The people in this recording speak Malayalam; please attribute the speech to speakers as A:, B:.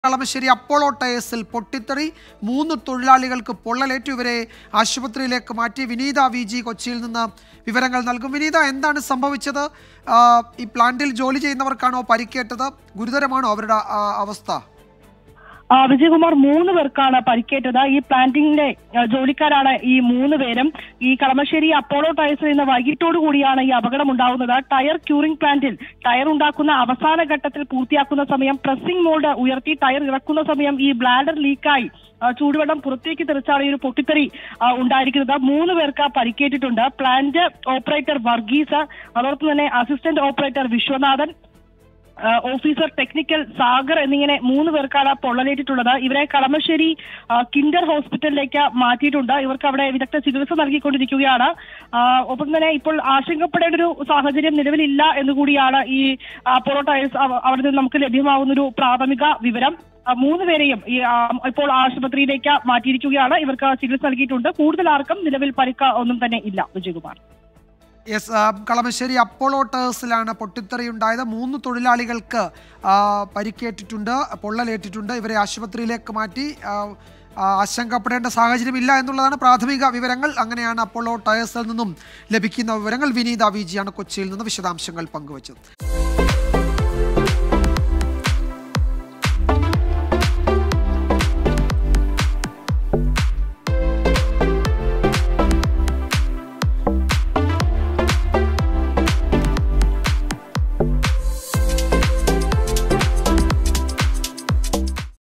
A: കളമശ്ശേരി അപ്പോളോ ടയേഴ്സിൽ പൊട്ടിത്തെറി മൂന്ന് തൊഴിലാളികൾക്ക് പൊള്ളലേറ്റു ഇവരെ ആശുപത്രിയിലേക്ക് മാറ്റി വിനീത വി ജി കൊച്ചിയിൽ നിന്ന് വിവരങ്ങൾ നൽകും വിനീത എന്താണ് സംഭവിച്ചത് ആ, ഈ പ്ലാന്റിൽ ജോലി ചെയ്യുന്നവർക്കാണോ പരിക്കേറ്റത് ഗുരുതരമാണോ അവരുടെ ആ, അവസ്ഥ
B: ആ, വിജയകുമാർ മൂന്ന് പേർക്കാണ് പരിക്കേറ്റത് ഈ പ്ലാന്റിങ്ങിലെ ആ, ജോലിക്കാരാണ് ഈ മൂന്ന് പേരും ഈ കളമശ്ശേരി അപ്പോളോ ടയർസിൽ നിന്ന് വൈകിട്ടോടു കൂടിയാണ് ഈ അപകടം ഉണ്ടാകുന്നത് ടയർ ക്യൂറിംഗ് പ്ലാന്റിൽ ടയർ ഉണ്ടാക്കുന്ന അവസാന ഘട്ടത്തിൽ പൂർത്തിയാക്കുന്ന സമയം പ്രസ്സിംഗ് മോൾഡ് ഉയർത്തി ടയർ ഇറക്കുന്ന സമയം ഈ ബ്ലാഡർ ലീക്കായി ആ, ചൂടുവെള്ളം പുറത്തേക്ക് തെറിച്ചാണ് ഈ ഒരു പൊട്ടിത്തെറി ആ, ഉണ്ടായിരിക്കുന്നത് മൂന്ന് പേർക്ക് പരിക്കേറ്റിട്ടുണ്ട് പ്ലാന്റ് ഓപ്പറേറ്റർ വർഗീസ് അതോടൊപ്പം തന്നെ അസിസ്റ്റന്റ് ഓപ്പറേറ്റർ വിശ്വനാഥൻ ആ, ഓഫീസർ ടെക്നിക്കൽ സാഗർ എന്നിങ്ങനെ മൂന്ന് പേർക്കാണ് പൊള്ളലേറ്റിട്ടുള്ളത് ഇവരെ കളമശ്ശേരി ആ, കിൻഡർ ഹോസ്പിറ്റലിലേക്ക് മാറ്റിയിട്ടുണ്ട് ഇവർക്ക് അവിടെ വിദഗ്ധ ചികിത്സ നൽകിക്കൊണ്ടിരിക്കുകയാണ് ആ, ഒപ്പം തന്നെ ഇപ്പോൾ ആശങ്കപ്പെടേണ്ട ഒരു സാഹചര്യം നിലവിലില്ല എന്നുകൂടിയാണ് ഈ അപ്പോളോ ടയർസ് അവ- അവിടെ നിന്ന് നമുക്ക് ലഭ്യമാകുന്ന ഒരു പ്രാഥമിക വിവരം ആ, മൂന്ന് പേരെയും ഈ ആ, ഇപ്പോൾ ആശുപത്രിയിലേക്ക് മാറ്റിയിരിക്കുകയാണ് ഇവർക്ക് ചികിത്സ നൽകിയിട്ടുണ്ട് കൂടുതൽ ആർക്കും നിലവിൽ പരിക്ക് ഒന്നും തന്നെ ഇല്ല വിജയകുമാർ
A: യെസ് ആ, കളമശ്ശേരി അപ്പോളോ ടേഴ്സിലാണ് പൊട്ടിത്തെറി ഉണ്ടായത് മൂന്ന് തൊഴിലാളികൾക്ക് ആ, പരിക്കേറ്റിട്ടുണ്ട് പൊള്ളലേറ്റിട്ടുണ്ട് ഇവരെ ആശുപത്രിയിലേക്ക് മാറ്റി ആ, ആ, ആശങ്കപ്പെടേണ്ട സാഹചര്യമില്ല എന്നുള്ളതാണ് പ്രാഥമിക വിവരങ്ങൾ അങ്ങനെയാണ് അപ്പോളോ ടയേഴ്സിൽ നിന്നും ലഭിക്കുന്ന വിവരങ്ങൾ വിനീത വി ജിയാണ് കൊച്ചിയിൽ നിന്ന് വിശദാംശങ്ങൾ പങ്കുവച്ചത്